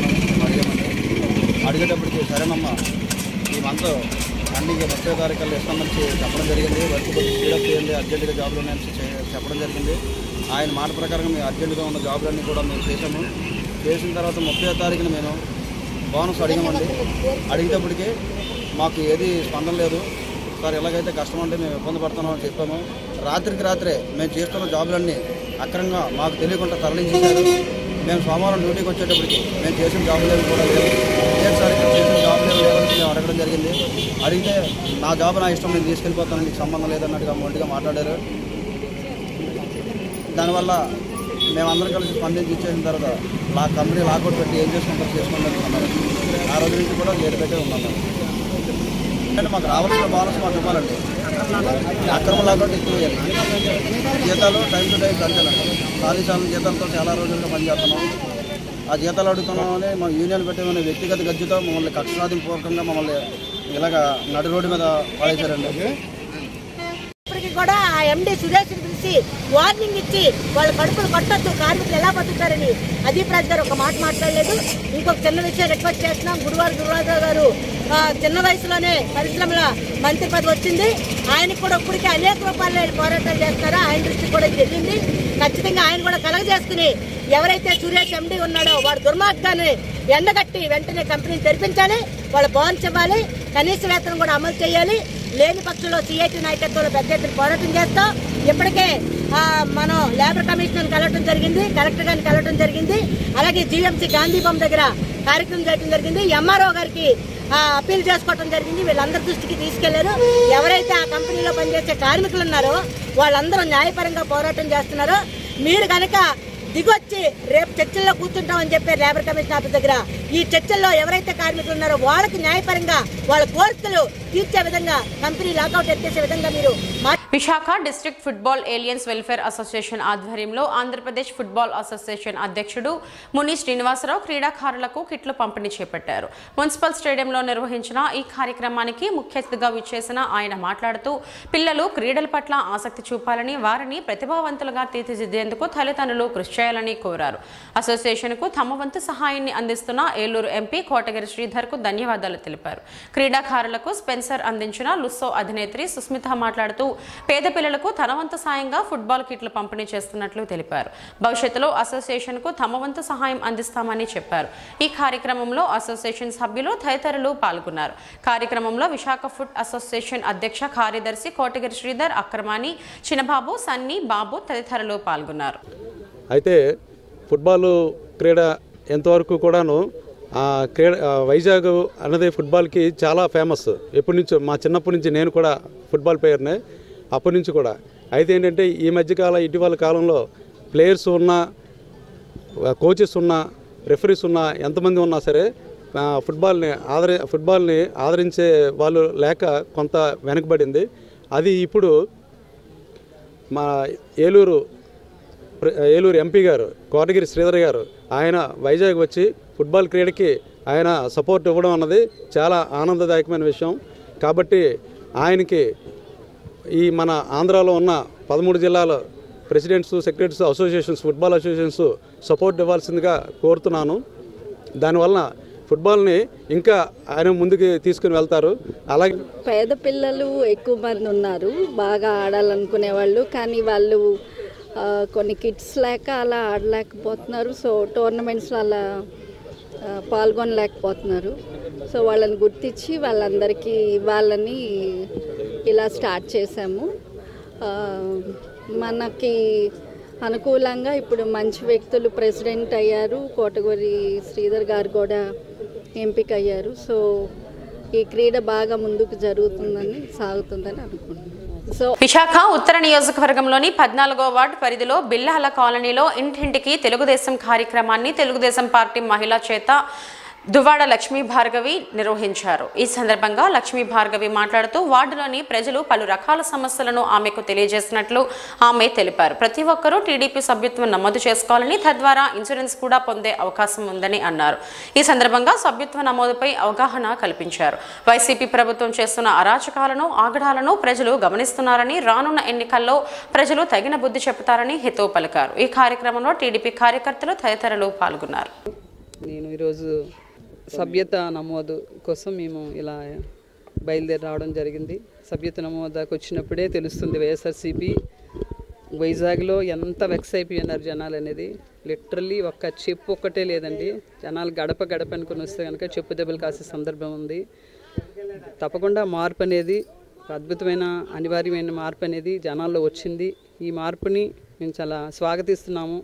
అడిగామండి అడిగేటప్పటికి సరేనమ్మా ఈ మంత్ అన్ని ముప్పై తారీఖుల్లో ఇస్తామని చె- చెప్పడం జరిగింది వర్క్ కొద్దిగా స్పీడప్ చేయండి అర్జెంటుగా జాబ్లు ఉన్నాయని చె- చెప్పడం జరిగింది ఆయన మాట ప్రకారం మేము అర్జెంటుగా ఉన్న జాబ్లన్నీ కూడా మేము చేసాము చేసిన తర్వాత ముప్పై తారీఖున మేము బోనస్ అడిగామండి అడిగేటప్పటికి మాకు ఏది స్పందన లేదు సార్ ఎలాగైతే కష్టం అంటే మేము ఇబ్బంది పడుతున్నాం అని చెప్పాము రాత్రికి రాత్రే మేము చేస్తున్న జాబులన్నీ అక్రంగా మాకు తెలియకుండా తరలించేశారు మేము సోమవారం డ్యూటీకి వచ్చేటప్పటికి మేము చేసిన జాబులు ఏమి కూడా లేవు లేదు సార్ ఇక్కడ చేసిన జాబులు ఏమి లేవని మేము అడగడం జరిగింది అడిగితే నా జాబ్ నా ఇష్టం నేను తీసుకెళ్ళిపోతాను నీకు సంబంధం లేదన్నట్టుగా మొండిగా మాట్లాడారు దానివల్ల మేమందరం కలిసి స్పందించి ఇచ్చేసిన తర్వాత నా కంపెనీ లాకౌట్ పెట్టి ఏం చేసుకుంటారు చేసుకోండి అన్నారు ఆ రోజు నుంచి కూడా లేట్ పెట్టే ఉన్నాం మేము అంటే మాకు రావాల్సిన బోనస్ మాకు ఇవ్వాలండి అక్రమ లాకౌట్ ఎక్కువ ఇవ్వాలి. జీతాలు టైం టు టైం పెంచాలండి ఖాళీ చాలా జీతాలతో చాలా రోజులుగా పనిచేస్తున్నాం ఆ జీతాలు అడుగుతున్నామని మా యూనియన్ పెట్టేమని వ్యక్తిగత గజ్జితో మమ్మల్ని కక్షసాధింపూర్వకంగా మమ్మల్ని ఇలాగ నడి రోడ్డు మీద పడేశారండి ఇప్పటికి కూడా ఆ ఎండి సురేష్ పిలిచి వార్నింగ్ ఇచ్చి వాళ్ళ కడుపులు కొట్టొద్దు కార్మికులు ఎలా బతుకుతారని అదీప్ రాజు గారు ఒక మాట మాట్లాడలేదు ఇంకొక చిన్న విషయం రిక్వెస్ట్ చేస్తున్నాం గురువారు గురువారావు గారు ఆ, చిన్న వయసులోనే పరిశ్రమల మంత్రి పదవి వచ్చింది ఆయనకు కూడా ఇప్పటికే అనేక రూపాయలు ఆయన పోరాటాలు చేస్తారో ఆయన దృష్టికి కూడా ఇది వెళ్ళింది ఖచ్చితంగా ఆయన కూడా కలగజేసుకుని ఎవరైతే సురేష్ ఎండి ఉన్నాడో వాడు దుర్మార్గాన్ని ఎండగట్టి వెంటనే కంపెనీని తెరిపించాలి వాళ్ళ బోనస్ ఇవ్వాలి కనీస వేతనం కూడా అమలు చేయాలి లేని పక్షంలో సిఐటి నాయకత్వంలో పెద్ద ఎత్తున పోరాటం చేస్తాం ఇప్పటికే ఆ, మనం లేబర్ కమిషనర్ కలవటం జరిగింది కలెక్టర్ గారిని కలవటం జరిగింది అలాగే జీఎంసీ గాంధీ బొమ్మ దగ్గర కార్యక్రమం చేయడం జరిగింది ఎంఆర్ఓ గారికి ఆ, అప్పీల్ చేసుకోవడం జరిగింది వీళ్ళందరి దృష్టికి తీసుకెళ్లారు ఎవరైతే ఆ కంపెనీలో పనిచేసే కార్మికులు ఉన్నారో వాళ్ళందరూ న్యాయపరంగా పోరాటం చేస్తున్నారో మీరు కనుక దిగొచ్చి రేపు చర్చల్లో కూర్చుంటామని చెప్పారు లేబర్ కమిషన్ ఆఫీస్ దగ్గర ఈ చర్చల్లో ఎవరైతే కార్మికులు ఉన్నారో వాళ్ళకి న్యాయపరంగా వాళ్ళ కోరికలు తీర్చే విధంగా కంపెనీ లాకౌట్ ఎత్తేసే విధంగా మీరు మా Visakha district football aliens welfare association ఆధ్వర్యంలో ఆంధ్రప్రదేశ్ ఫుట్బాల్ అసోసియేషన్ అధ్యక్షుడు ముని శ్రీనివాసరావు క్రీడాకారులకు కిట్లు పంపిణీ చేపట్టారు మున్సిపల్ స్టేడియంలో నిర్వహించిన ఈ కార్యక్రమానికి ముఖ్య అతిథిగా విచ్చేసిన ఆయన మాట్లాడుతూ పిల్లలు క్రీడల పట్ల ఆసక్తి చూపాలని వారిని ప్రతిభావంతులుగా తీర్చిదిద్దేందుకు తల్లిదండ్రులు కృషి చేయాలని కోరారు అసోసియేషన్కు తమ వంతు సహాయాన్ని అందిస్తున్న ఏలూరు ఎంపీ కోటగిరి శ్రీధర్కు ధన్యవాదాలు తెలిపారు క్రీడాకారులకు స్పెన్సర్ అందించిన లుస్సో అధినేత్రి సుస్మిత మాట్లాడుతూ పేద పిల్లలకు తన వంతు సాయంగా ఫుట్బాల్ కిట్లు పంపిణీ చేస్తున్నట్లు తెలిపారు భవిష్యత్తులో అసోసియేషన్కు తమ వంతు సహాయం అందిస్తామని చెప్పారు ఈ కార్యక్రమంలో అసోసియేషన్ సభ్యులు తదితరులు పాల్గొన్నారు కార్యక్రమంలో విశాఖ ఫుడ్ అసోసియేషన్ అధ్యక్ష కార్యదర్శి కోటగిరి శ్రీధర్ అక్రమాని చిన్నబాబు సన్నీ బాబు తదితరులు పాల్గొన్నారు అయితే ఫుట్బాల్ క్రీడ ఎంతవరకు కూడాను ఆ క్రీడ ఆ వైజాగ్ అన్నది ఫుట్బాల్కి చాలా ఫేమస్ ఎప్పటి నుంచో మా చిన్నప్పటి నుంచి నేను కూడా ఫుట్బాల్ ప్లేయర్నే అప్పటి నుంచి కూడా అయితే ఏంటంటే ఈ మధ్యకాల ఇటీవల కాలంలో ప్లేయర్స్ ఉన్నా కోచెస్ ఉన్నా రెఫరీస్ ఉన్నా ఎంతమంది ఉన్నా సరే ఆ, ఫుట్బాల్ని ఆదరి ఫుట్బాల్ని ఆదరించే వాళ్ళు లేక కొంత వెనకబడింది అది ఇప్పుడు మా ఏలూరు ప్ర- ఏలూరు ఎంపీ గారు కోటగిరి శ్రీధర్ గారు ఆయన వైజాగ్ వచ్చి ఫుట్బాల్ క్రీడకి ఆయన సపోర్ట్ ఇవ్వడం అన్నది చాలా ఆనందదాయకమైన విషయం కాబట్టి ఆయనకి ఈ మన ఆంధ్రాలో ఉన్న పదమూడు జిల్లాల presidents secretaries associations football associations support ఇవ్వాల్సిందిగా కోరుతున్నాను దానివల్ల ఫుట్బాల్ని ఇంకా ఆయన ముందుకు తీసుకుని వెళ్తారు అలాగే పేద పిల్లలు ఎక్కువ మంది ఉన్నారు బాగా ఆడాలనుకునే వాళ్ళు కానీ వాళ్ళు ఆ, కొన్ని కిట్స్ లేక అలా ఆడలేకపోతున్నారు సో టోర్నమెంట్స్లో అలా ఆ, పాల్గొనలేకపోతున్నారు సో వాళ్ళని గుర్తించి వాళ్ళందరికీ ఇవ్వాలని ఇలా స్టార్ట్ చేశాము ఆ, మనకి అనుకూలంగా ఇప్పుడు మంచి వ్యక్తులు ప్రెసిడెంట్ అయ్యారు కోటగూరి శ్రీధర్ గారు కూడా ఎంపిక అయ్యారు సో ఈ క్రీడ బాగా ముందుకు జరుగుతుందని సాగుతుందని అనుకుంటున్నాను సో విశాఖ ఉత్తర నియోజకవర్గంలోని పద్నాలుగో వార్డు పరిధిలో బిల్లాల కాలనీలో ఇంటింటికి తెలుగుదేశం కార్యక్రమాన్ని తెలుగుదేశం పార్టీ మహిళా చేత దువ్వాడ లక్ష్మీ భార్గవి నిర్వహించారు ఈ సందర్భంగా లక్ష్మీ భార్గవి మాట్లాడుతూ వార్డులోని ప్రజలు పలు రకాల సమస్యలను ఆమెకు తెలియజేసినట్లు ఆమె తెలిపారు ప్రతి ఒక్కరూ టీడీపీ సభ్యత్వం నమోదు చేసుకోవాలని తద్వారా ఇన్సూరెన్స్ కూడా పొందే అవకాశం ఉందని అన్నారు ఈ సందర్భంగా సభ్యత్వ నమోదుపై అవగాహన కల్పించారు వైసీపీ ప్రభుత్వం చేస్తున్న అరాచకాలను ఆగడాలను ప్రజలు గమనిస్తున్నారని రానున్న ఎన్నికల్లో ప్రజలు తగిన బుద్ధి చెబుతారని హితవు పలికారు ఈ కార్యక్రమంలో టీడీపీ కార్యకర్తలు తదితరులు పాల్గొన్నారు నేను ఈరోజు సభ్యత నమోదు కోసం మేము ఇలా బయలుదేరి రావడం జరిగింది సభ్యత నమోదాకు వచ్చినప్పుడే తెలుస్తుంది వైఎస్ఆర్సీపీ వైజాగ్లో ఎంత వెక్స్ అయిపోయినారు జనాలు అనేది లిటరల్లీ ఒక్క చెప్పు ఒక్కటే లేదండి జనాలు గడప గడప అనుకుని వస్తే కనుక చెప్పు దెబ్బలు కాసే సందర్భం ఉంది తప్పకుండా మార్పు అనేది ఒక అద్భుతమైన అనివార్యమైన మార్పు అనేది జనాల్లో వచ్చింది ఈ మార్పుని మేము చాలా స్వాగతిస్తున్నాము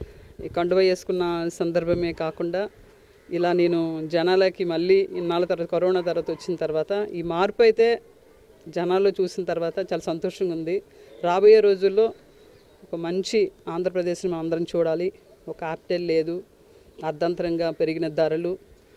ఈ కండువ వేసుకున్న సందర్భమే కాకుండా ఇలా నేను జనాలకి మళ్ళీ ఇన్నాళ్ళ తర్వాత కరోనా తర్వాత వచ్చిన తర్వాత ఈ మార్పు అయితే జనాల్లో చూసిన తర్వాత చాలా సంతోషంగా ఉంది రాబోయే రోజుల్లో ఒక మంచి ఆంధ్రప్రదేశ్ని మనం అందరం చూడాలి ఒక క్యాపిటల్ లేదు అర్ధంతరంగా పెరిగిన ధరలు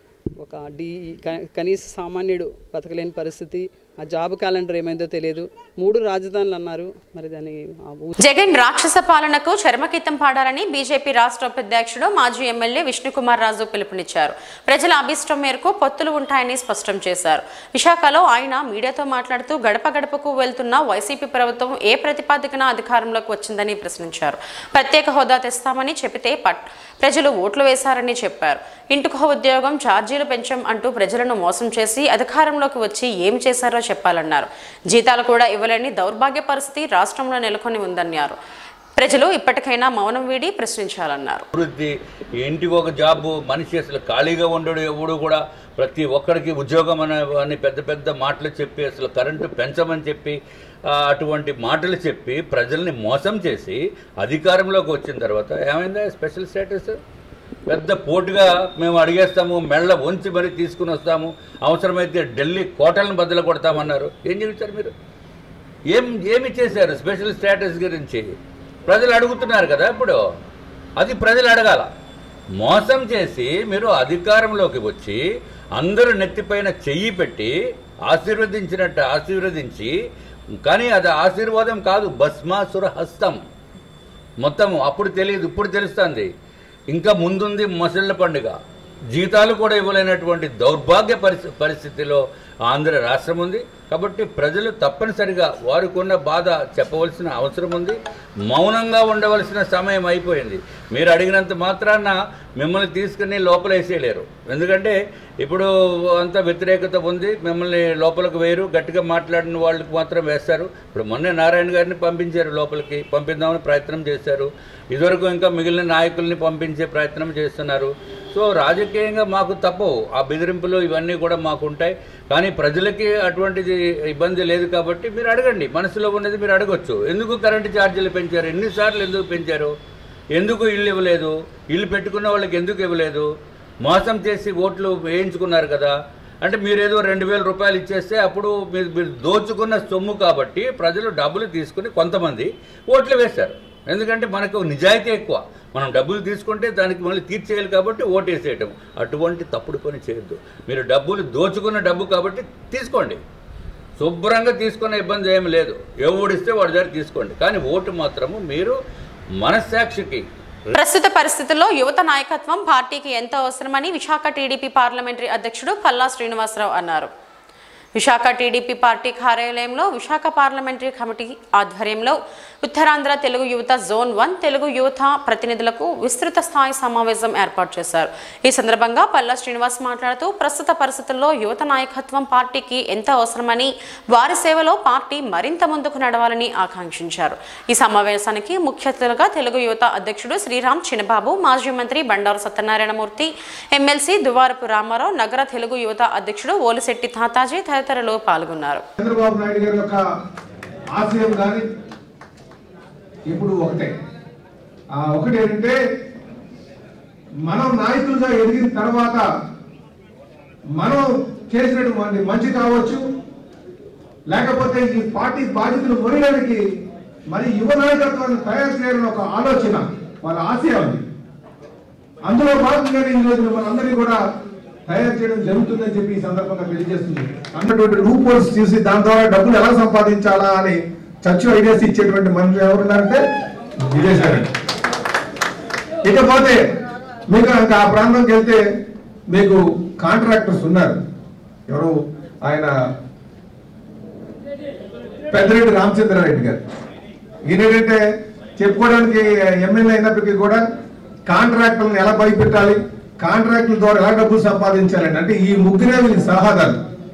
ఒక డి క- కనీస సామాన్యుడు బతకలేని పరిస్థితి ఆ జాబ్ క్యాలెండర్ ఏమైందో తెలియదు మూడు రాజధానులు అన్నారు మరి దాని ఆ ఊ- జగన్ రాక్షస పాలనకు చర్మగీతం పాడాలని బీజేపీ రాష్ట్ర ఉపాధ్యక్షుడు మాజీ ఎమ్మెల్యే విష్ణుకుమార్ రాజు పిలుపునిచ్చారు ప్రజల అభిష్టం మేరకు పొత్తులు ఉంటాయని స్పష్టం చేశారు విశాఖలో ఆయన మీడియాతో మాట్లాడుతూ గడప గడపకు వెళ్తున్న వైసీపీ ప్రభుత్వం ఏ ప్రతిపాదికన అధికారంలోకి వచ్చిందని ప్రశ్నించారు ప్రత్యేక హోదా తెస్తామని చెబితే పట్ ప్రజలు ఓట్లు వేశారని చెప్పారు ఇంటికో ఉద్యోగం ఛార్జీలు పెంచం అంటూ ప్రజలను మోసం చేసి అధికారంలోకి వచ్చి ఏం చేశారో చెప్పాలన్నారు జీతాలు కూడా ఇవ్వలేని దౌర్భాగ్య పరిస్థితి రాష్ట్రంలో నెలకొని ఉందన్నారు ప్రజలు ఇప్పటికైనా మౌనం వీడి ప్రశ్నించాలన్నారు అభివృద్ధి ఇంటికి ఒక జాబు మనిషి అసలు ఖాళీగా ఉండడు ఎవడు కూడా ప్రతి ఒక్కరికి ఉద్యోగం అనే అని పెద్ద పెద్ద మాటలు చెప్పి అసలు కరెంటు పెంచమని చెప్పి ఆ, అటువంటి మాటలు చెప్పి ప్రజల్ని మోసం చేసి అధికారంలోకి వచ్చిన తర్వాత ఏమైందా స్పెషల్ స్టేటస్ పెద్ద పోటుగా మేము అడిగేస్తాము మెళ్ళ వంచి మరీ తీసుకుని వస్తాము అవసరమైతే ఢిల్లీ కోటలను బద్దలు కొడతామన్నారు ఏం చెబుతారు మీరు ఏం ఏమి చేశారు స్పెషల్ స్టేటస్ గురించి ప్రజలు అడుగుతున్నారు కదా ఇప్పుడు అది ప్రజలు అడగాల మోసం చేసి మీరు అధికారంలోకి వచ్చి అందరూ నెత్తిపైన చెయ్యి పెట్టి ఆశీర్వదించినట్టు ఆశీర్వదించి కానీ అది ఆశీర్వాదం కాదు భస్మాసుర హస్తం మొత్తం అప్పుడు తెలియదు ఇప్పుడు తెలుస్తుంది ఇంకా ముందుంది మొసళ్ళ పండుగ జీతాలు కూడా ఇవ్వలేనటువంటి దౌర్భాగ్య పరిస్థితి పరిస్థితిలో ఆంధ్ర రాష్ట్రం ఉంది కాబట్టి ప్రజలు తప్పనిసరిగా వారికున్న బాధ చెప్పవలసిన అవసరం ఉంది మౌనంగా ఉండవలసిన సమయం అయిపోయింది మీరు అడిగినంత మాత్రాన మిమ్మల్ని తీసుకుని లోపల వేసేయలేరు ఎందుకంటే ఇప్పుడు అంత వ్యతిరేకత ఉంది మిమ్మల్ని లోపలికి వేయరు గట్టిగా మాట్లాడిన వాళ్ళకి మాత్రం వేస్తారు ఇప్పుడు మొన్నే నారాయణ గారిని పంపించారు లోపలికి పంపిద్దామని ప్రయత్నం చేశారు ఇదివరకు ఇంకా మిగిలిన నాయకుల్ని పంపించే ప్రయత్నం చేస్తున్నారు సో రాజకీయంగా మాకు తప్పవు ఆ బెదిరింపులు ఇవన్నీ కూడా మాకు ఉంటాయి కానీ ప్రజలకి అటువంటిది ఇబ్బంది లేదు కాబట్టి మీరు అడగండి మనసులో ఉన్నది మీరు అడగొచ్చు ఎందుకు కరెంటు ఛార్జీలు పెంచారు ఎన్నిసార్లు ఎందుకు పెంచారు ఎందుకు ఇల్లు ఇవ్వలేదు ఇల్లు పెట్టుకున్న వాళ్ళకి ఎందుకు ఇవ్వలేదు మోసం చేసి ఓట్లు వేయించుకున్నారు కదా అంటే మీరేదో రెండు వేల రూపాయలు ఇచ్చేస్తే అప్పుడు మీరు మీరు దోచుకున్న సొమ్ము కాబట్టి ప్రజలు డబ్బులు తీసుకుని కొంతమంది ఓట్లు వేశారు ఎందుకంటే మనకు నిజాయితీ ఎక్కువ మనం డబ్బులు తీసుకుంటే దానికి మళ్ళీ తీర్చేయాలి కాబట్టి ఓటేసేయటం అటువంటి తప్పుడు పని చేయొద్దు మీరు డబ్బులు దోచుకున్న డబ్బు కాబట్టి తీసుకోండి శుభ్రంగా తీసుకునే ఇబ్బంది ఏమి లేదు ఎవడిస్తే వాడి దగ్గర తీసుకోండి కానీ ఓటు మాత్రము మీరు మనస్సాక్షికి ప్రస్తుత పరిస్థితుల్లో యువత నాయకత్వం పార్టీకి ఎంత అవసరమని విశాఖ టీడీపీ పార్లమెంటరీ అధ్యక్షుడు పల్లా శ్రీనివాసరావు అన్నారు విశాఖ టీడీపీ పార్టీ కార్యాలయంలో విశాఖ పార్లమెంటరీ కమిటీ ఆధ్వర్యంలో ఉత్తరాంధ్ర తెలుగు యువత జోన్ వన్ తెలుగు యువత ప్రతినిధులకు విస్తృత స్థాయి సమావేశం ఏర్పాటు చేశారు ఈ సందర్భంగా పల్లా శ్రీనివాస్ మాట్లాడుతూ ప్రస్తుత పరిస్థితుల్లో యువత నాయకత్వం పార్టీకి ఎంత అవసరమని వారి సేవలో పార్టీ మరింత ముందుకు నడవాలని ఆకాంక్షించారు ఈ సమావేశానికి ముఖ్య అతిథులుగా తెలుగు యువత అధ్యక్షుడు శ్రీరామ్ చినబాబు మాజీ మంత్రి బండారు సత్యనారాయణమూర్తి ఎమ్మెల్సీ దువారపు రామారావు నగర తెలుగు యువత అధ్యక్షుడు ఓలిశెట్టి తాతాజీ తదితరులు పాల్గొన్నారు చంద్రబాబు నాయుడు గారి యొక్క ఆశయం కానీ ఇప్పుడు ఒకటే ఆ ఒకటి ఏంటంటే మనం నాయకులుగా ఎదిగిన తర్వాత మనం చేసినటువంటి మంచి కావచ్చు లేకపోతే ఈ పార్టీ బాధ్యతలు మొరడానికి మరి యువ నాయకత్వాన్ని తయారు చేయాలని ఒక ఆలోచన వాళ్ళ ఆశయం ఉంది అందులో భాగంగానే ఈ రోజు మనందరినీ కూడా తయారు చేయడం జరుగుతుందని చెప్పి ఈ సందర్భంగా తెలియజేస్తుంది అన్నటువంటి రూప్ హోల్స్ చూసి దాని ద్వారా డబ్బులు ఎలా సంపాదించాలా అని చర్చ ఐడియాస్ ఇచ్చేటువంటి మనుషులు ఎవరున్నారంటే విజయసాయి ఇకపోతే మీకు ఇంకా ఆ ప్రాంతంకి వెళ్తే మీకు కాంట్రాక్టర్స్ ఉన్నారు ఎవరు ఆయన పెద్దిరెడ్డి రామచంద్రారెడ్డి గారు ఈయన ఏంటంటే చెప్పుకోవడానికి ఎమ్మెల్యే అయినప్పటికీ కూడా కాంట్రాక్టర్లను ఎలా భయపెట్టాలి కాంట్రాక్టుల ద్వారా ఎలా డబ్బులు సంపాదించాలండి అంటే ఈ ముగ్గురే వీళ్ళకి సలహాదారు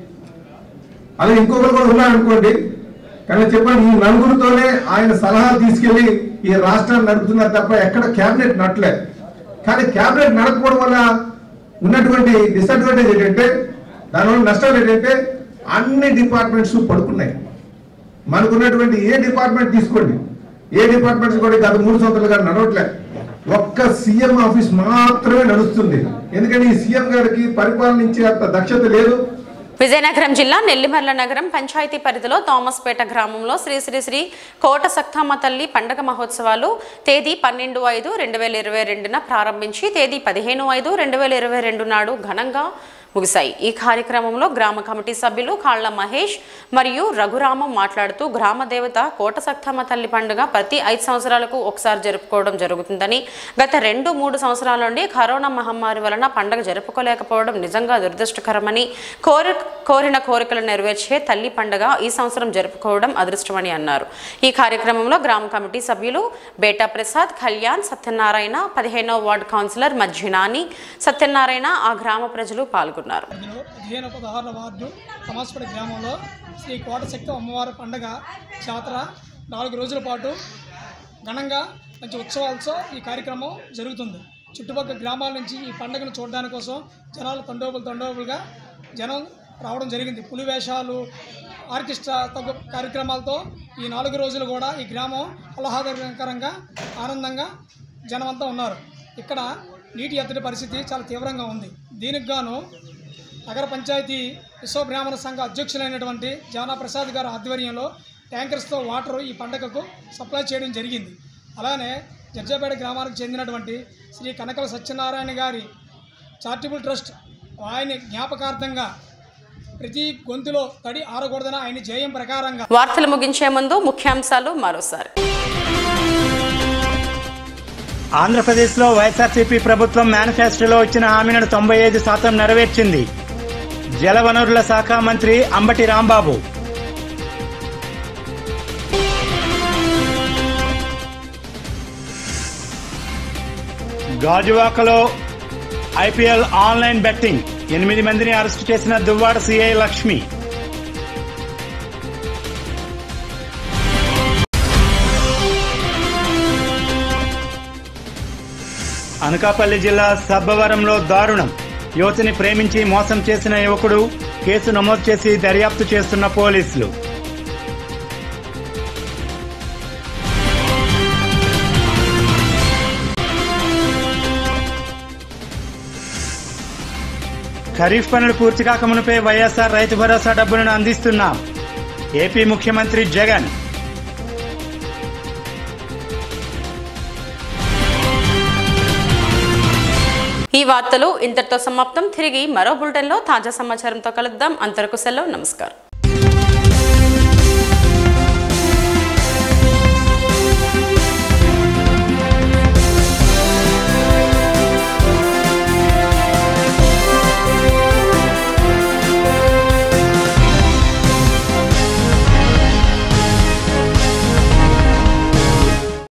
అలా ఇంకొకరు కూడా ఉన్నారనుకోండి కానీ చెప్పండి ఈ నలుగురితోనే ఆయన సలహాలు తీసుకెళ్లి ఈ రాష్ట్రాన్ని నడుపుతున్నారు తప్ప ఎక్కడ క్యాబినెట్ నడలే కానీ క్యాబినెట్ నడకపోవడం వల్ల ఉన్నటువంటి డిసడ్వాంటేజ్ ఏంటంటే దానివల్ల నష్టాలు ఏంటంటే అన్ని డిపార్ట్మెంట్స్ పడుకున్నాయి మనకున్నటువంటి ఏ డిపార్ట్మెంట్ తీసుకోండి ఏ డిపార్ట్మెంట్స్ కూడా గత మూడు సంవత్సరాలుగా నడవట్లే ఒక్క సీఎం ఆఫీస్ మాత్రమే నడుస్తుంది ఎందుకంటే ఈ సీఎం గారికి పరిపాలనించే అంత దక్షత లేదు విజయనగరం జిల్లా నెల్లిమర్ల నగరం పంచాయతీ పరిధిలో థామస్పేట గ్రామంలో శ్రీ శ్రీ శ్రీ కోట సక్తమ్మ తల్లి పండగ మహోత్సవాలు తేదీ పన్నెండు ఐదు రెండు వేల ఇరవై రెండున ప్రారంభించి తేదీ పదిహేను ఐదు రెండు వేల ఇరవై రెండు నాడు ఘనంగా ముగిశాయి ఈ కార్యక్రమంలో గ్రామ కమిటీ సభ్యులు కాళ్ల మహేష్ మరియు రఘురామం మాట్లాడుతూ గ్రామ దేవత కోట సక్తమ్మ తల్లి పండుగ ప్రతి ఐదు సంవత్సరాలకు ఒకసారి జరుపుకోవడం జరుగుతుందని గత రెండు మూడు సంవత్సరాల నుండి కరోనా మహమ్మారి వలన పండుగ జరుపుకోలేకపోవడం నిజంగా దురదృష్టకరమని కోరి కోరిన కోరికలు నెరవేర్చే తల్లి పండుగ ఈ సంవత్సరం జరుపుకోవడం అదృష్టమని అన్నారు ఈ కార్యక్రమంలో గ్రామ కమిటీ సభ్యులు బేటా ప్రసాద్ కళ్యాణ్ సత్యనారాయణ పదిహేనవ వార్డు కౌన్సిలర్ మజ్జినాని సత్యనారాయణ ఆ గ్రామ ప్రజలు పాల్గొన్నారు పదిహేను పదహారుల వార్డు సమాజపేట గ్రామంలో శ్రీ కోటశక్తి అమ్మవారి పండగ జాతర నాలుగు రోజుల పాటు ఘనంగా మంచి ఉత్సవాలతో ఈ కార్యక్రమం జరుగుతుంది చుట్టుపక్కల గ్రామాల నుంచి ఈ పండుగను చూడడానికి కోసం జనాలు తండోపులు తండోపులుగా జనం రావడం జరిగింది పులి వేషాలు ఆర్కెస్ట్రా తగ్గ కార్యక్రమాలతో ఈ నాలుగు రోజులు కూడా ఈ గ్రామం ఆహ్లాదకరంగా ఆనందంగా జనమంతా ఉన్నారు ఇక్కడ నీటి ఎద్దడి పరిస్థితి చాలా తీవ్రంగా ఉంది దీనికి గాను నగర పంచాయతీ విశ్వ బ్రాహ్మణ సంఘ అధ్యక్షులైనటువంటి జానా ప్రసాద్ గారి ఆధ్వర్యంలో ట్యాంకర్స్తో వాటర్ ఈ పండగకు సప్లై చేయడం జరిగింది అలానే జడ్జాపేట గ్రామానికి చెందినటువంటి శ్రీ కనకల సత్యనారాయణ గారి చారిటబుల్ ట్రస్ట్ ఆయన జ్ఞాపకార్థంగా ప్రతి గొంతులో తడి ఆరకూడదని ఆయన జయం ప్రకారంగా వార్తలు ముగించే ముందు ముఖ్యాంశాలు మరోసారి ఆంధ్రప్రదేశ్లో వైఎస్ఆర్సీపీ ప్రభుత్వం మేనిఫెస్టోలో ఇచ్చిన హామీలను తొంభై ఐదు శాతం నెరవేర్చింది జలవనరుల శాఖ మంత్రి అంబటి రాంబాబు గాజువాకలో ఐపీఎల్ ఆన్లైన్ బెట్టింగ్ ఎనిమిది మందిని అరెస్టు చేసిన దువ్వాడ సిఐ లక్ష్మి అనకాపల్లి జిల్లా సబ్బవరంలో దారుణం యువతిని ప్రేమించి మోసం చేసిన యువకుడు కేసు నమోదు చేసి దర్యాప్తు చేస్తున్న పోలీసులు ఖరీఫ్ పనులు పూర్తి కాకమునిపై వైఎస్ఆర్ రైతు భరోసా డబ్బులను అందిస్తున్నాం ఏపీ ముఖ్యమంత్రి జగన్ ఈ వార్తలు ఇంతటితో సమాప్తం తిరిగి మరో బులెటిన్లో తాజా సమాచారంతో కలుద్దాం అంతవరకు సెలవు నమస్కారం